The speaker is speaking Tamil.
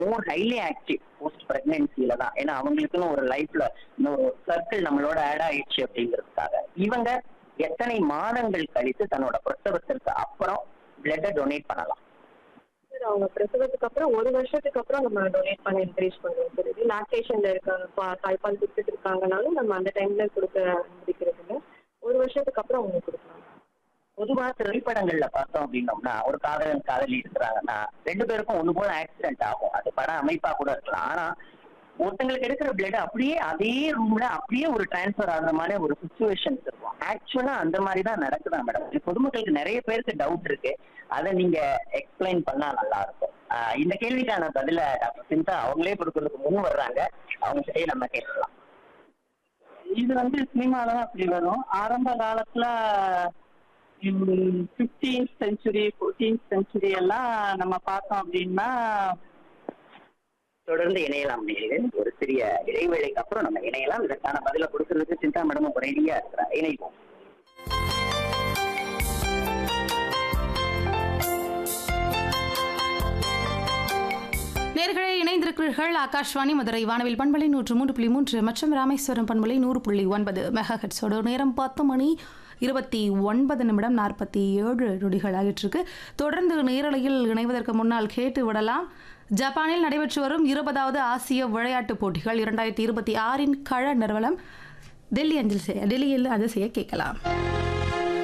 மோர் ஹைலி ஆக்டிவ் போஸ்ட் பிரெக்னன்சில தான் ஏன்னா அவங்களுக்குன்னு ஒரு லைஃப்ல இன்னொரு சர்க்கிள் நம்மளோட ஆட் ஆயிடுச்சு அப்படிங்கிறதுக்காக இவங்க எத்தனை மாதங்கள் கழித்து தன்னோட பிரசவத்திற்கு அப்புறம் பிளட்டை டொனேட் பண்ணலாம் சார் அவங்க பிரசவத்துக்கு அப்புறம் ஒரு வருஷத்துக்கு அப்புறம் நம்ம டொனேட் பண்ண என்கரேஜ் பண்ணுவோம் சார் இது லாக்டேஷன்ல இருக்காங்க பா- தாய்ப்பால் கொடுத்துட்டு இருக்காங்கனாலும் நம்ம அந்த டைம்ல கொடுக்க அனுமதிக்கிறது இல்ல ஒரு வருஷத்துக்கு அப்புறம் அவங்க கொடுக்கலாம் பொதுவா திரைப்படங்கள்ல பார்த்தோம் அப்படின்னோம்னா ஒரு காதலன் காதலி இருக்கிறாங்கன்னா ரெண்டு பேருக்கும் ஒண்ணு போல ஆக்சிடென்ட் ஆகும் அது பட அமைப்பா கூட இருக்கலாம் ஆனா ஒருத்தங்களுக்கு எடுக்கிற பிளட் அப்படியே அதே ரூம்ல அப்படியே ஒரு டிரான்ஸ்ஃபர் ஆகுற மாதிரி ஒரு சுச்சுவேஷன்ஸ் இருக்கும் ஆக்சுவலா அந்த மாதிரி தான் நடக்குதா மேடம் இது பொதுமக்களுக்கு நிறைய பேருக்கு டவுட் இருக்கு அதை நீங்க எக்ஸ்பிளைன் பண்ணா நல்லா இருக்கும் ஆஹ் இந்த கேள்விக்கான பதில டாக்டர் சிந்தா அவங்களே கொடுக்கறதுக்கு முன் வர்றாங்க அவங்க கிட்டயே நம்ம கேட்கலாம் இது வந்து சினிமால தான் அப்படி வரும் ஆரம்ப காலத்துல ஃபிஃப்டீன்த் செஞ்சுரி ஃபோர்டீன்த் செஞ்சுரி எல்லாம் நம்ம பார்த்தோம் அப்படின்னா தொடர்ந்து இணையலாம் நேயர்கள் ஒரு சிறிய இடைவேளைக்கு அப்புறம் நம்ம இணையலாம் இதற்கான பதில கொடுக்கறதுக்கு சிந்தா மேடம் ரெடியா இருக்கிறார் இணைப்போம் நேர்களை இணைந்திருக்கிறீர்கள் ஆகாஷ்வாணி மதுரை வானவில் பண்பலை நூற்று மூன்று புள்ளி மூன்று மற்றும் ராமேஸ்வரம் பண்பலை நூறு புள்ளி ஒன்பது மெகாஹெட்ஸோட நேரம் பத்து மணி இருபத்தி ஒன்பது நிமிடம் நாற்பத்தி ஏழு நொடிகள் ஆகிட்டிருக்கு தொடர்ந்து நேரலையில் இணைவதற்கு முன்னால் கேட்டு விடலாம் ஜப்பானில் நடைபெற்று வரும் இருபதாவது ஆசிய விளையாட்டுப் போட்டிகள் இரண்டாயிரத்தி இருபத்தி ஆறின் கள நிறுவனம் டெல்லி அஞ்சல் செய்ய டெல்லியில் அது செய்ய கேட்கலாம்